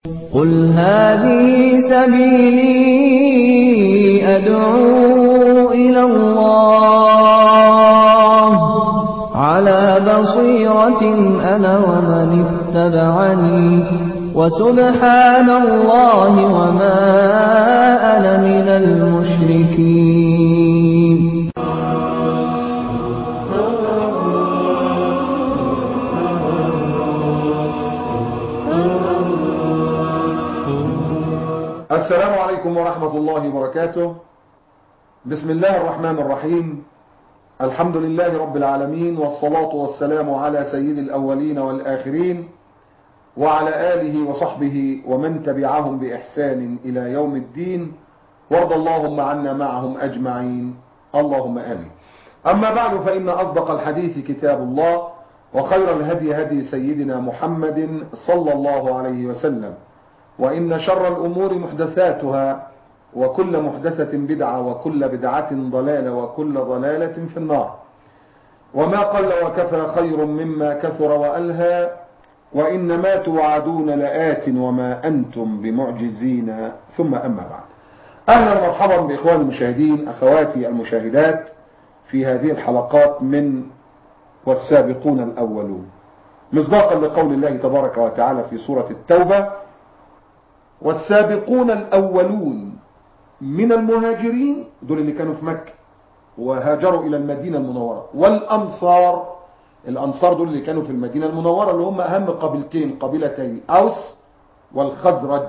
قل هذه سبيلي أدعو إلى الله على بصيرة أنا ومن اتبعني وسبحان الله وما أنا من المشركين السلام عليكم ورحمة الله وبركاته بسم الله الرحمن الرحيم الحمد لله رب العالمين والصلاة والسلام على سيد الأولين والآخرين وعلى آله وصحبه ومن تبعهم بإحسان إلى يوم الدين وارض اللهم عنا معهم أجمعين اللهم آمين أما بعد فإن أصدق الحديث كتاب الله وخير الهدي هدي سيدنا محمد صلى الله عليه وسلم وإن شر الأمور محدثاتها وكل محدثة بدعة وكل بدعة ضلالة وكل ضلالة في النار وما قل وكفى خير مما كثر وألهى وإن ما توعدون لآت وما أنتم بمعجزين ثم أما بعد أهلا ومرحبا بإخواني المشاهدين أخواتي المشاهدات في هذه الحلقات من والسابقون الأولون مصداقا لقول الله تبارك وتعالى في سورة التوبة والسابقون الأولون من المهاجرين دول اللي كانوا في مكة وهاجروا إلى المدينة المنورة والأنصار الأنصار دول اللي كانوا في المدينة المنورة اللي هم أهم قبيلتين قبيلتي الأوس والخزرج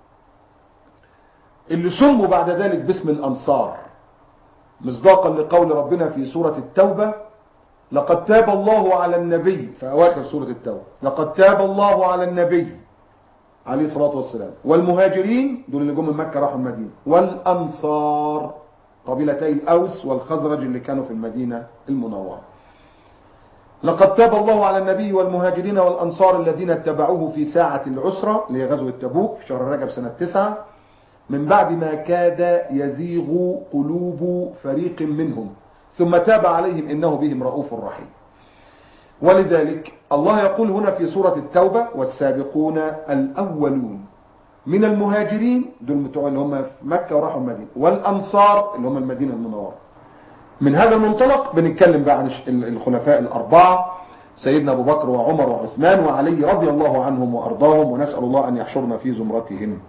اللي سموا بعد ذلك باسم الأنصار مصداقا لقول ربنا في سورة التوبة لقد تاب الله على النبي في أواخر سورة التوبة لقد تاب الله على النبي عليه الصلاة والسلام والمهاجرين دول اللي جم من مكة راحوا المدينة والأنصار قبيلتي الأوس والخزرج اللي كانوا في المدينة المنورة لقد تاب الله على النبي والمهاجرين والأنصار الذين اتبعوه في ساعة العسرة اللي هي غزوة تبوك في شهر رجب سنة تسعة من بعد ما كاد يزيغ قلوب فريق منهم ثم تاب عليهم إنه بهم رؤوف رحيم ولذلك الله يقول هنا في سورة التوبة والسابقون الأولون من المهاجرين دول بتوع اللي هم في مكة وراحوا المدينة والأنصار اللي هم المدينة المنورة من هذا المنطلق بنتكلم بقى عن الخلفاء الأربعة سيدنا أبو بكر وعمر وعثمان وعلي رضي الله عنهم وأرضاهم ونسأل الله أن يحشرنا في زمرتهم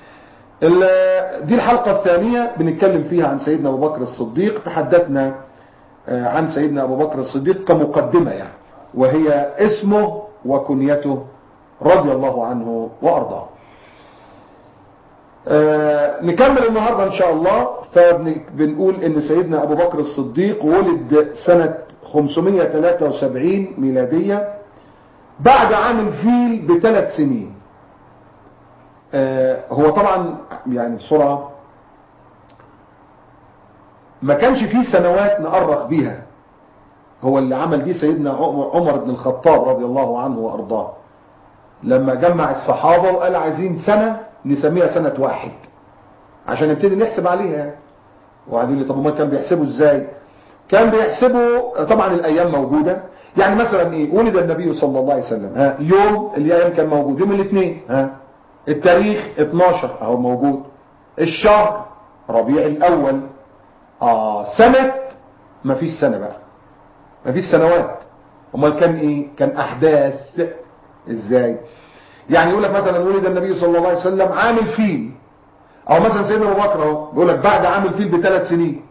دي الحلقة الثانية بنتكلم فيها عن سيدنا أبو بكر الصديق تحدثنا عن سيدنا أبو بكر الصديق كمقدمة يعني وهي اسمه وكنيته رضي الله عنه وأرضاه آه نكمل النهاردة إن شاء الله فبنقول إن سيدنا أبو بكر الصديق ولد سنة 573 ميلادية بعد عام الفيل بثلاث سنين آه هو طبعا يعني بسرعة ما كانش فيه سنوات نأرخ بيها هو اللي عمل دي سيدنا عمر بن الخطاب رضي الله عنه وأرضاه لما جمع الصحابة وقال عايزين سنة نسميها سنة واحد عشان نبتدي نحسب عليها وقعدوا لي طب ما كان بيحسبوا ازاي كان بيحسبوا طبعا الايام موجودة يعني مثلا ايه ولد النبي صلى الله عليه وسلم ها يوم الايام كان موجود يوم الاثنين ها التاريخ 12 اهو موجود الشهر ربيع الاول اه سنة مفيش سنة بقى مفيش سنوات امال كان ايه كان احداث ازاي يعني يقول لك مثلا ولد النبي صلى الله عليه وسلم عام الفيل او مثلا سيدنا ابو بكر اهو بيقول لك بعد عام الفيل بثلاث سنين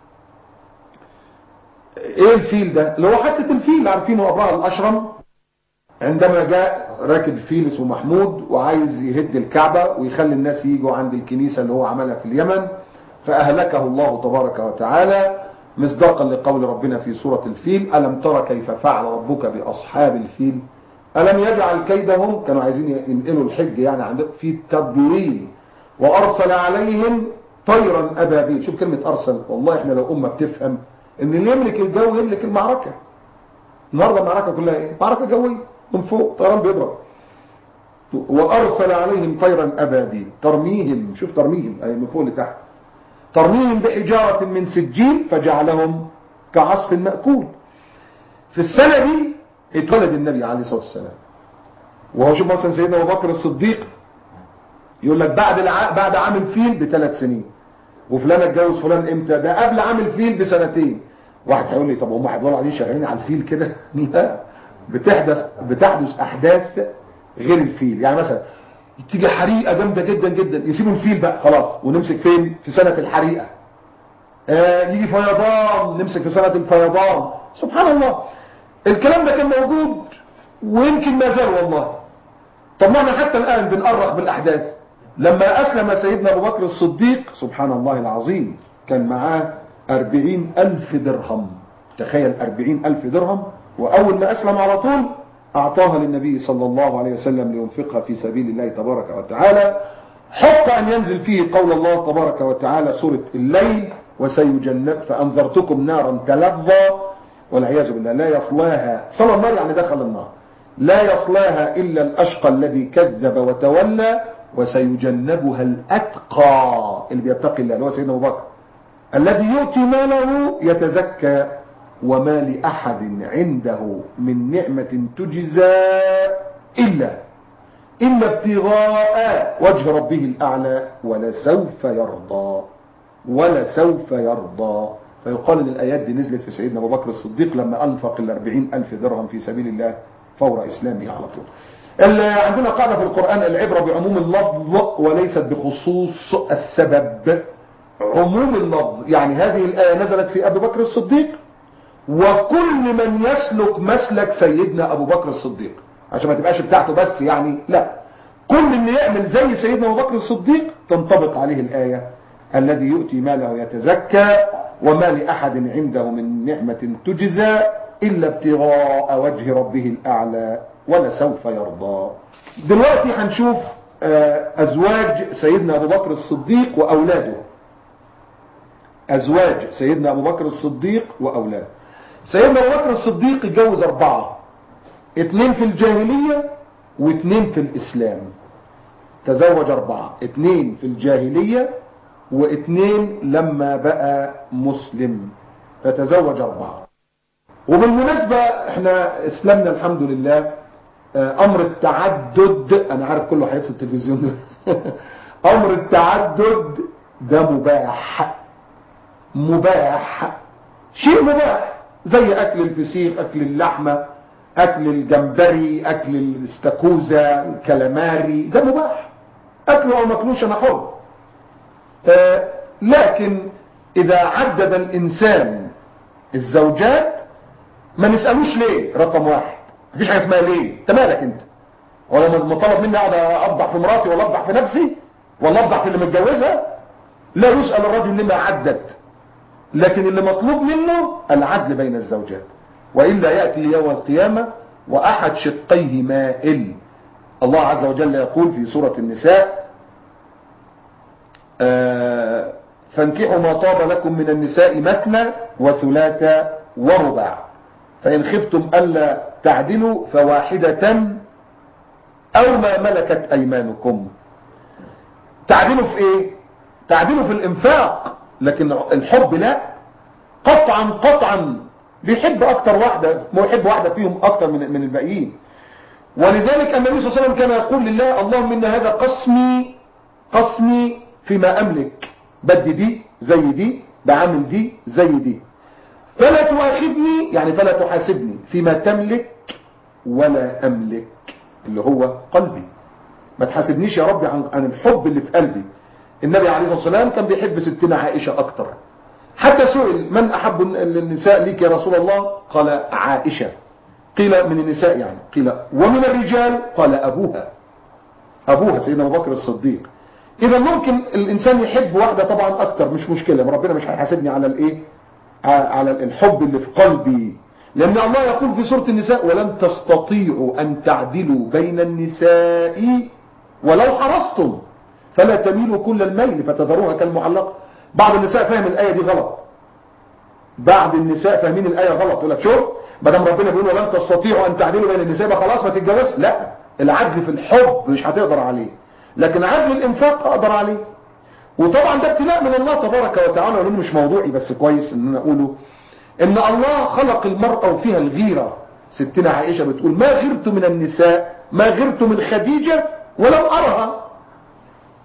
ايه الفيل ده اللي هو حادثه الفيل عارفينه ابراهيم الاشرم عندما جاء راكب فيل اسمه محمود وعايز يهد الكعبه ويخلي الناس يجوا عند الكنيسه اللي هو عملها في اليمن فاهلكه الله تبارك وتعالى مصداقا لقول ربنا في سورة الفيل ألم ترى كيف فعل ربك بأصحاب الفيل ألم يجعل كيدهم كانوا عايزين ينقلوا الحج يعني عندهم في التضليل وأرسل عليهم طيرا أبابيل شوف كلمة أرسل والله إحنا لو أمة بتفهم إن اللي يملك الجو يملك المعركة النهاردة المعركة كلها إيه معركة جوية من فوق طيران بيضرب وأرسل عليهم طيرا أبابيل ترميهم شوف ترميهم أي من فوق لتحت ترميهم بحجارة من سجيل فجعلهم كعصف مأكول في السنة دي اتولد النبي عليه الصلاة والسلام وهو شوف مثلا سيدنا أبو بكر الصديق يقول لك بعد الع... بعد عام الفيل بثلاث سنين وفلان اتجوز فلان امتى ده قبل عام الفيل بسنتين واحد هيقول لي طب هم هيفضلوا قاعدين شغالين على الفيل كده لا بتحدث بتحدث احداث غير الفيل يعني مثلا تيجي حريقه جامده جدا جدا يسيبوا الفيل بقى خلاص ونمسك فين في سنه الحريقه آه يجي فيضان نمسك في سنه الفيضان سبحان الله الكلام ده كان موجود ويمكن ما زال والله طب ما احنا حتى الان بنقرق بالاحداث لما اسلم سيدنا ابو بكر الصديق سبحان الله العظيم كان معاه أربعين ألف درهم تخيل أربعين ألف درهم وأول ما أسلم على طول أعطاها للنبي صلى الله عليه وسلم لينفقها في سبيل الله تبارك وتعالى حتى أن ينزل فيه قول الله تبارك وتعالى سورة الليل وسيجنب فأنذرتكم نارا تلظى والعياذ بالله لا يصلاها صلى النار يعني دخل النار لا يصلاها إلا الأشقى الذي كذب وتولى وسيجنبها الأتقى اللي بيتقي الله اللي هو سيدنا أبو بكر الذي يؤتي ماله يتزكى وما لأحد عنده من نعمة تجزى إلا إلا ابتغاء وجه ربه الأعلى ولسوف يرضى ولسوف يرضى فيقال ان الآيات دي نزلت في سيدنا أبو بكر الصديق لما أنفق الأربعين ألف درهم في سبيل الله فور إسلامه على طول عندنا قاعدة في القرآن العبرة بعموم اللفظ وليست بخصوص السبب عموم اللفظ يعني هذه الآية نزلت في أبي بكر الصديق وكل من يسلك مسلك سيدنا أبو بكر الصديق عشان ما تبقاش بتاعته بس يعني لا كل اللي يعمل زي سيدنا أبو بكر الصديق تنطبق عليه الآية الذي يؤتي ماله يتزكى وما لأحد عنده من نعمة تجزى إلا ابتغاء وجه ربه الأعلى ولسوف يرضى دلوقتي هنشوف أزواج سيدنا أبو بكر الصديق وأولاده أزواج سيدنا أبو بكر الصديق وأولاده سيدنا أبو بكر الصديق اتجوز أربعة اتنين في الجاهلية واتنين في الإسلام تزوج أربعة اتنين في الجاهلية واتنين لما بقى مسلم فتزوج أربعة وبالمناسبة احنا اسلامنا الحمد لله امر التعدد انا عارف كله هيطفي التلفزيون امر التعدد ده مباح مباح شيء مباح زي اكل الفسيخ اكل اللحمة اكل الجمبري اكل الاستاكوزا الكلاماري ده مباح اكله او ماكلوش انا حر آه لكن اذا عدد الانسان الزوجات ما نسألوش ليه رقم واحد مفيش حاجه اسمها ليه انت مالك انت ولا مطالب مني اقعد افضح في مراتي ولا افضح في نفسي ولا افضح في اللي متجوزها لا يسأل الرجل لما عدد لكن اللي مطلوب منه العدل بين الزوجات وإلا يأتي يوم القيامة وأحد شقيه مائل الله عز وجل يقول في سورة النساء آه فانكحوا ما طاب لكم من النساء مثنى وثلاث ورباع فإن خفتم ألا تعدلوا فواحدة أو ما ملكت أيمانكم تعدلوا في إيه تعدلوا في الإنفاق لكن الحب لا قطعا قطعا بيحب أكتر واحدة ما يحب واحدة فيهم أكتر من من الباقيين ولذلك النبي صلى الله عليه وسلم كان يقول لله اللهم إن هذا قسمي قسمي فيما أملك بدي دي زي دي بعمل دي زي دي فلا تؤاخذني يعني فلا تحاسبني فيما تملك ولا أملك اللي هو قلبي ما تحاسبنيش يا رب عن, عن الحب اللي في قلبي النبي عليه الصلاة والسلام كان بيحب ستنا عائشة أكتر حتى سئل من أحب النساء ليك يا رسول الله قال عائشة قيل من النساء يعني قيل ومن الرجال قال أبوها أبوها سيدنا أبو بكر الصديق إذا ممكن الإنسان يحب واحدة طبعا أكتر مش مشكلة ربنا مش هيحاسبني على الإيه على الحب اللي في قلبي لأن الله يقول في سورة النساء ولن تستطيعوا أن تعدلوا بين النساء ولو حرصتم فلا تميلوا كل الميل فتذروها كالمعلقة بعض النساء فاهم الآية دي غلط بعض النساء فاهمين الآية غلط يقول لك شوف ما دام ربنا بيقول ولن تستطيعوا أن تعدلوا بين النساء يبقى خلاص ما تتجوز لا العدل في الحب مش هتقدر عليه لكن عدل الإنفاق أقدر عليه وطبعا ده ابتلاء من الله تبارك وتعالى ولانه مش موضوعي بس كويس ان انا اقوله ان الله خلق المرأة وفيها الغيرة ستنا عائشة بتقول ما غرت من النساء ما غرت من خديجة ولم أرها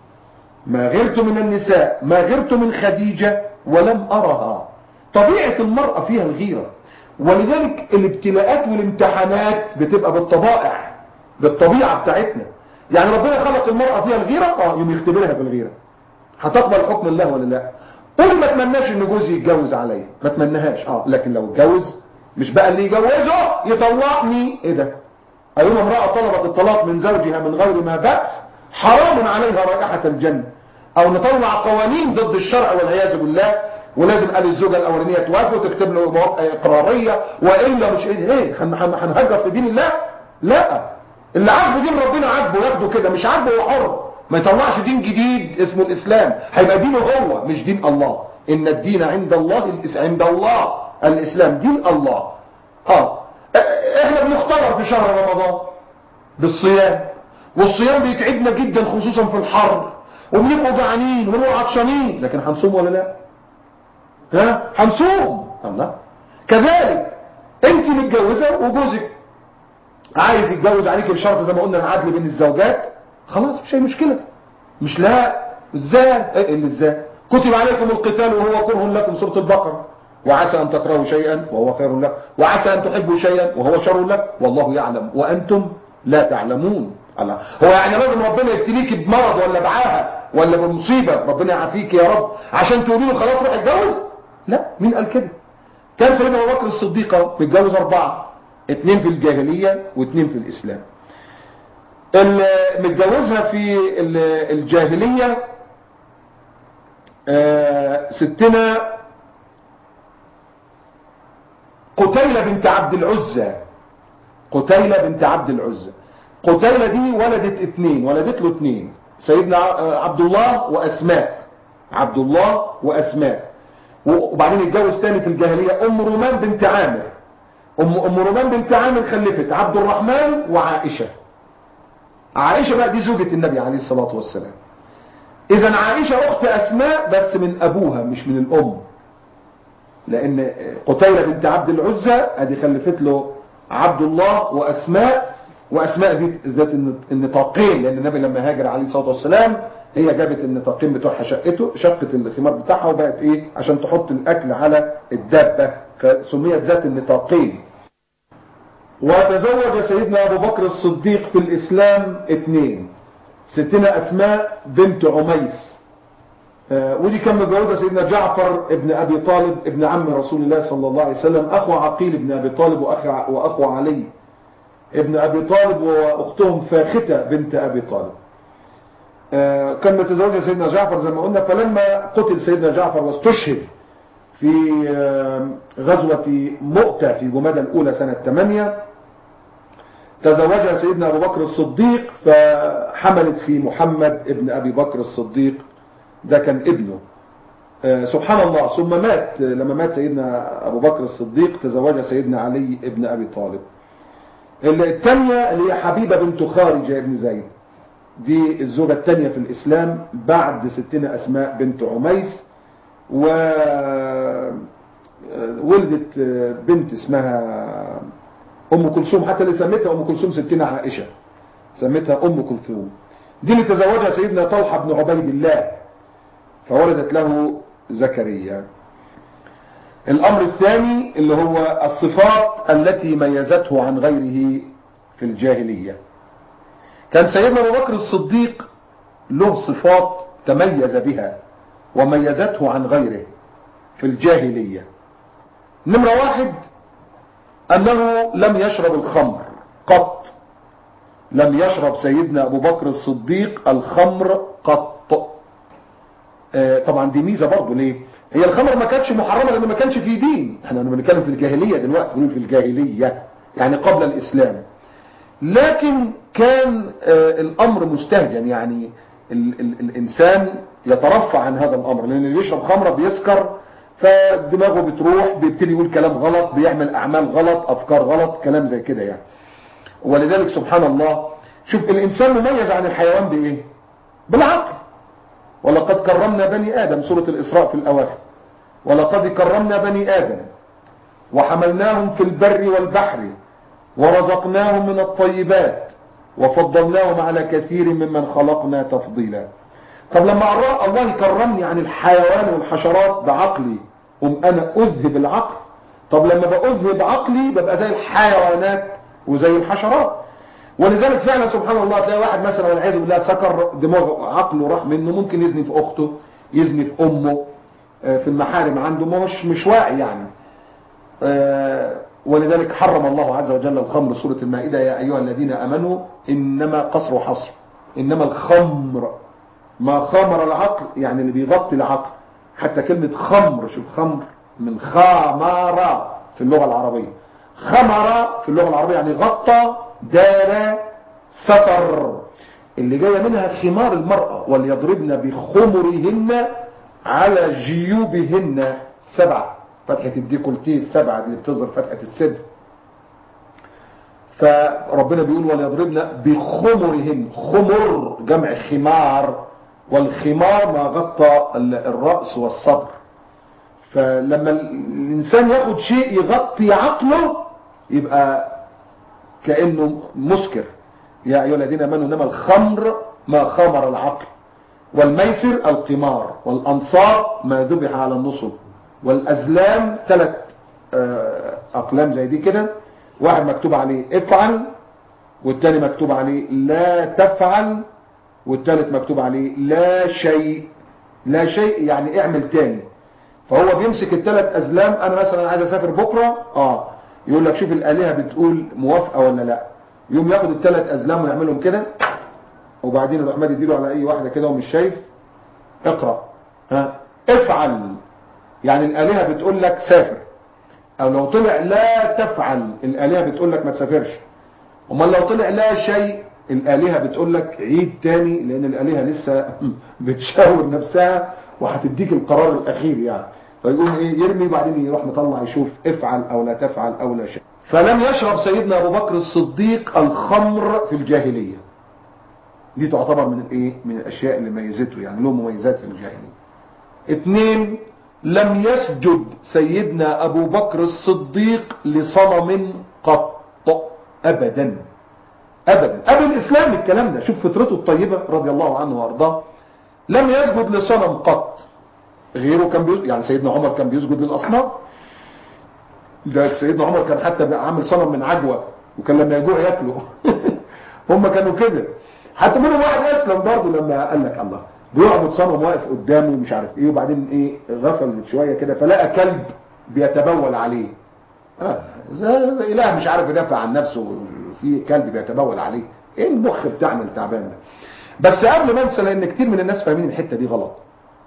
ما غرت من النساء ما غرت من خديجة ولم أرها طبيعة المرأة فيها الغيرة ولذلك الابتلاءات والامتحانات بتبقى بالطبائع بالطبيعة بتاعتنا يعني ربنا خلق المرأة فيها الغيرة اه يوم يختبرها في الغيرة هتقبل حكم الله ولا لا قول ما اتمناش ان جوزي يتجوز عليا ما اتمناهاش اه لكن لو اتجوز مش بقى اللي يجوزه يطلقني ايه ده ايما امرأة طلبت الطلاق من زوجها من غير ما بأس حرام عليها رائحة الجنة او نطلع قوانين ضد الشرع والعياذ بالله ولازم قال الزوجة الاولانية توافق وتكتب له موافقة اقرارية والا مش ايه ايه هنهجر في دين الله لا اللي عاجبه دين ربنا عاجبه ياخده كده مش عاجبه هو حر ما يطلعش دين جديد اسمه الاسلام هيبقى دينه هو مش دين الله ان الدين عند الله الإس... عند الله الاسلام دين الله اه احنا بنختبر في شهر رمضان بالصيام والصيام بيتعبنا جدا خصوصا في الحر وبنبقوا جعانين ونبقوا عطشانين لكن هنصوم ولا لا ها هنصوم الله كذلك انت متجوزه وجوزك عايز يتجوز عليك بشرط زي ما قلنا العدل بين الزوجات خلاص مش اي مشكله مش لا ازاي ايه اللي ازاي كتب عليكم القتال وهو كره لكم سوره البقره وعسى ان تكرهوا شيئا وهو خير لكم وعسى ان تحبوا شيئا وهو شر لكم والله يعلم وانتم لا تعلمون الله هو يعني لازم ربنا يبتليك بمرض ولا بعاهه ولا بمصيبه ربنا يعافيك يا رب عشان تقولي له خلاص روح اتجوز لا مين قال كده كان سيدنا ابو بكر الصديق متجوز اربعه اتنين في الجاهليه واتنين في الاسلام اللي متجوزها في الجاهليه ستنا قتيلة بنت عبد العزة قتيلة بنت عبد العزة قتيلة دي ولدت اتنين ولدت له اتنين سيدنا عبد الله واسماء عبد الله واسماء وبعدين اتجوز تاني في الجاهلية ام رومان بنت عامر ام ام رومان بنت عامر خلفت عبد الرحمن وعائشة عائشة بقى دي زوجة النبي عليه الصلاة والسلام اذا عائشة اخت اسماء بس من ابوها مش من الام لان قتيلة بنت عبد العزة ادي خلفت له عبد الله واسماء واسماء دي ذات النطاقين لان النبي لما هاجر عليه الصلاة والسلام هي جابت النطاقين بتوعها شقته شقت الخمار بتاعها وبقت ايه عشان تحط الاكل على الدابة فسميت ذات النطاقين وتزوج سيدنا ابو بكر الصديق في الاسلام اثنين ستنا اسماء بنت عميس آه ودي كان متجوزها سيدنا جعفر ابن ابي طالب ابن عم رسول الله صلى الله عليه وسلم اخو عقيل ابن ابي طالب واخو واخو علي ابن ابي طالب واختهم فاختة بنت ابي طالب آه كان متزوجها سيدنا جعفر زي ما قلنا فلما قتل سيدنا جعفر واستشهد في آه غزوة مؤتة في جمادى الاولى سنة 8 تزوجها سيدنا أبو بكر الصديق فحملت في محمد ابن أبي بكر الصديق ده كان ابنه آه سبحان الله ثم مات لما مات سيدنا أبو بكر الصديق تزوجها سيدنا علي ابن أبي طالب الثانية اللي هي حبيبة بنت خارجة ابن زيد دي الزوجة الثانية في الإسلام بعد ستنا أسماء بنت عميس و ولدت بنت اسمها ام كلثوم حتى اللي سميتها ام كلثوم ستنا عائشة سميتها ام كلثوم دي اللي تزوجها سيدنا طلحة بن عبيد الله فولدت له زكريا الامر الثاني اللي هو الصفات التي ميزته عن غيره في الجاهلية كان سيدنا ابو بكر الصديق له صفات تميز بها وميزته عن غيره في الجاهلية نمرة واحد أنه لم يشرب الخمر قط لم يشرب سيدنا أبو بكر الصديق الخمر قط آه طبعا دي ميزة برضه ليه هي الخمر ما كانتش محرمة لأنه ما كانش في دين احنا بنتكلم في الجاهلية دلوقتي بنقول في الجاهلية يعني قبل الإسلام لكن كان آه الأمر مستهجن يعني ال ال الإنسان يترفع عن هذا الأمر لأن اللي يشرب خمرة بيسكر فدماغه بتروح بيبتدي يقول كلام غلط بيعمل اعمال غلط افكار غلط كلام زي كده يعني ولذلك سبحان الله شوف الانسان مميز عن الحيوان بايه بالعقل ولقد كرمنا بني ادم سورة الاسراء في الاواخر ولقد كرمنا بني ادم وحملناهم في البر والبحر ورزقناهم من الطيبات وفضلناهم على كثير ممن خلقنا تفضيلا طب لما الله الله يكرمني عن الحيوان والحشرات بعقلي قم انا اذهب العقل طب لما باذهب عقلي ببقى زي الحيوانات وزي الحشرات ولذلك فعلا سبحان الله تلاقي واحد مثلا والعياذ بالله سكر دماغه عقله راح منه ممكن يزني في اخته يزني في امه آه، في المحارم عنده ما هوش مش واعي يعني آه، ولذلك حرم الله عز وجل الخمر سورة المائدة يا أيها الذين أمنوا إنما قصر حصر إنما الخمر ما خمر العقل يعني اللي بيغطي العقل حتى كلمة خمر شوف خمر من خامر في اللغة العربية خمر في اللغة العربية يعني غطى دار سفر اللي جاية منها خمار المرأة وليضربن بخمرهن على جيوبهن سبعة فتحة الديكولتيه السبعة دي اللي بتظهر فتحة الصدر فربنا بيقول وليضربن بخمرهن خمر جمع خمار والخمار ما غطى الرأس والصدر فلما الإنسان ياخد شيء يغطي عقله يبقى كأنه مسكر يا أيها الذين آمنوا إنما الخمر ما خمر العقل والميسر القمار والأنصار ما ذبح على النصب والأزلام ثلاث أقلام زي دي كده واحد مكتوب عليه افعل والتاني مكتوب عليه لا تفعل والتالت مكتوب عليه لا شيء لا شيء يعني اعمل تاني فهو بيمسك الثلاث أزلام أنا مثلا عايز أسافر بكرة آه يقول لك شوف الآلهة بتقول موافقة ولا لا يوم ياخد الثلاث أزلام ويعملهم كده وبعدين يروح مادي يديله على أي واحدة كده ومش شايف اقرأ ها افعل يعني الآلهة بتقول لك سافر او لو طلع لا تفعل الآلهة بتقول لك ما تسافرش امال لو طلع لا شيء الآلهة بتقول لك عيد تاني لان الآلهة لسه بتشاور نفسها وهتديك القرار الاخير يعني فيقوم ايه يرمي بعدين يروح مطلع يشوف افعل او لا تفعل او لا شيء فلم يشرب سيدنا ابو بكر الصديق الخمر في الجاهلية دي تعتبر من الايه من الاشياء اللي ميزته يعني له مميزات في الجاهلية اتنين لم يسجد سيدنا أبو بكر الصديق لصنم قط أبدا أبدا قبل الإسلام الكلام ده شوف فطرته الطيبة رضي الله عنه وأرضاه لم يسجد لصنم قط غيره كان بيسجد يعني سيدنا عمر كان بيسجد للأصنام ده سيدنا عمر كان حتى عامل صنم من عجوة وكان لما يجوع ياكله هم كانوا كده حتى منهم واحد أسلم برضه لما قال لك الله بيعبد صنم واقف قدامه مش عارف ايه وبعدين ايه غفل شوية كده فلقى كلب بيتبول عليه آه زي اله مش عارف يدافع عن نفسه في كلب بيتبول عليه ايه المخ بتاعنا التعبان ده بس قبل ما انسى لان كتير من الناس فاهمين الحتة دي غلط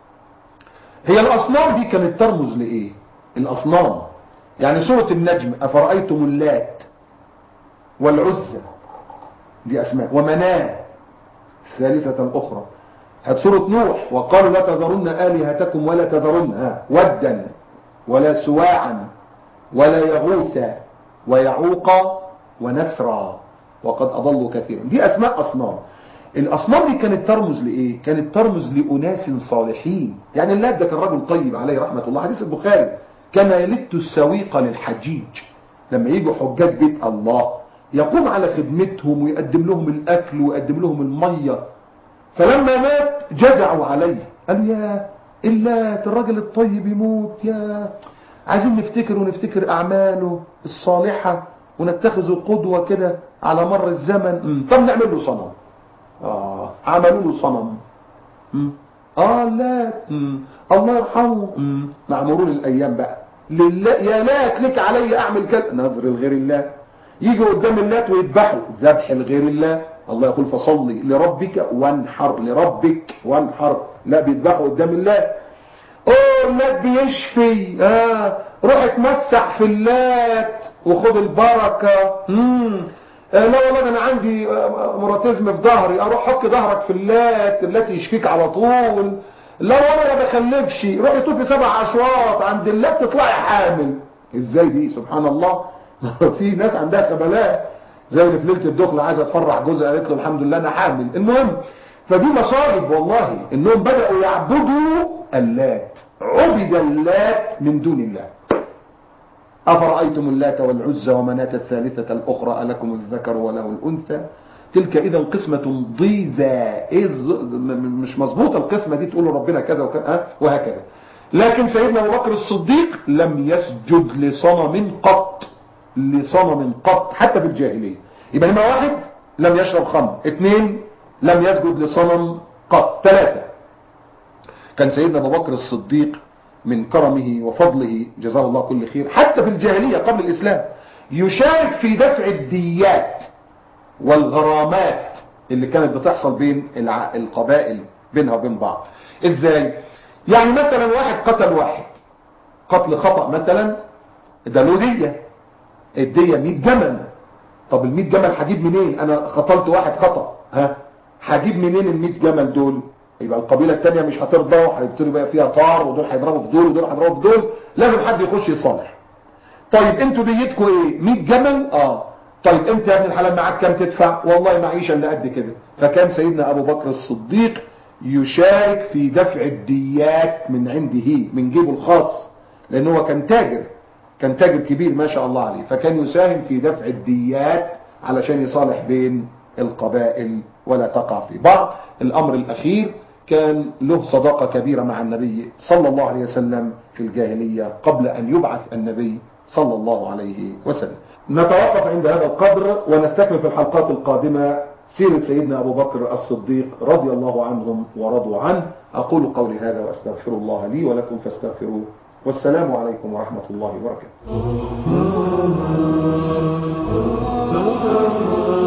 هي الاصنام دي كانت ترمز لايه الاصنام يعني سورة النجم افرأيتم اللات والعزة دي اسماء ومناه الثالثة الاخرى هات سورة نوح وقالوا لا تذرن آلهتكم ولا تذرن ودا ولا سواعا ولا يغوث ويعوق ونسرا وقد أضلوا كثيرا دي أسماء أصنام الأصنام دي كانت ترمز لإيه كانت ترمز لأناس صالحين يعني اللات ده كان رجل طيب عليه رحمة الله حديث البخاري كما يلت السويق للحجيج لما يجوا حجاج بيت الله يقوم على خدمتهم ويقدم لهم الأكل ويقدم لهم المية فلما مات جزعوا عليه قالوا يا إلا الراجل الطيب يموت يا عايزين نفتكر ونفتكر أعماله الصالحة ونتخذه قدوة كده على مر الزمن طب نعمل له صنم آه عملوا له صنم آه لا الله يرحمه معمرون الأيام بقى لله يا لات لك علي أعمل كذا نظر لغير الله يجوا قدام اللات ويذبحوا ذبح لغير الله الله يقول فصلي لربك وانحر لربك وانحر لا بيذبحوا قدام الله اوه اللات بيشفي اه روح اتمسح في اللات وخد البركة امم آه لا والله ده انا عندي مراتيزم في ظهري اروح حك ظهرك في اللات اللات يشفيك على طول لا والله ما بخلفش روحي طوفي سبع اشواط عند اللات تطلعي حامل ازاي دي سبحان الله في ناس عندها خبلات زي اللي في ليله الدخله عايزه تفرح جوزها قالت له الحمد لله انا حامل المهم فدي مصائب والله انهم بداوا يعبدوا اللات عبد اللات من دون الله افرايتم اللات والعزى ومناه الثالثه الاخرى الكم الذكر وله الانثى تلك إذا قسمة ضيزى إيه الز- م- م- مش مظبوطة القسمة دي تقول له ربنا كذا وكذا أه؟ وهكذا لكن سيدنا أبو بكر الصديق لم يسجد لصنم قط لصنم قط حتى في الجاهلية يبقى نمرة واحد لم يشرب خمر اثنين لم يسجد لصنم قط ثلاثة كان سيدنا أبو بكر الصديق من كرمه وفضله جزاه الله كل خير حتى في الجاهلية قبل الإسلام يشارك في دفع الديات والغرامات اللي كانت بتحصل بين الع- القبائل بينها وبين بعض ازاي يعني مثلا واحد قتل واحد قتل خطأ مثلا ده له دية الدية 100 جمل طب ال 100 جمل هجيب منين انا قتلت واحد خطأ ها هجيب منين ال 100 جمل دول يبقى القبيلة التانية مش هترضى وهيبتدوا بقى فيها طار ودول هيضربوا في دول ودول هيضربوا في دول لازم حد يخش يصالح طيب انتوا ديتكم ايه 100 جمل اه طيب انت يا ابن الحلال معاك كام تدفع والله معيشه اللي قد كده فكان سيدنا ابو بكر الصديق يشارك في دفع الديات من عنده من جيبه الخاص لان هو كان تاجر كان تاجر كبير ما شاء الله عليه فكان يساهم في دفع الديات علشان يصالح بين القبائل ولا تقع في بعض الامر الاخير كان له صداقة كبيرة مع النبي صلى الله عليه وسلم في الجاهلية قبل أن يبعث النبي صلى الله عليه وسلم نتوقف عند هذا القدر ونستكمل في الحلقات القادمة سيرة سيدنا أبو بكر الصديق رضي الله عنهم ورضوا عنه أقول قولي هذا وأستغفر الله لي ولكم فاستغفروه والسلام عليكم ورحمة الله وبركاته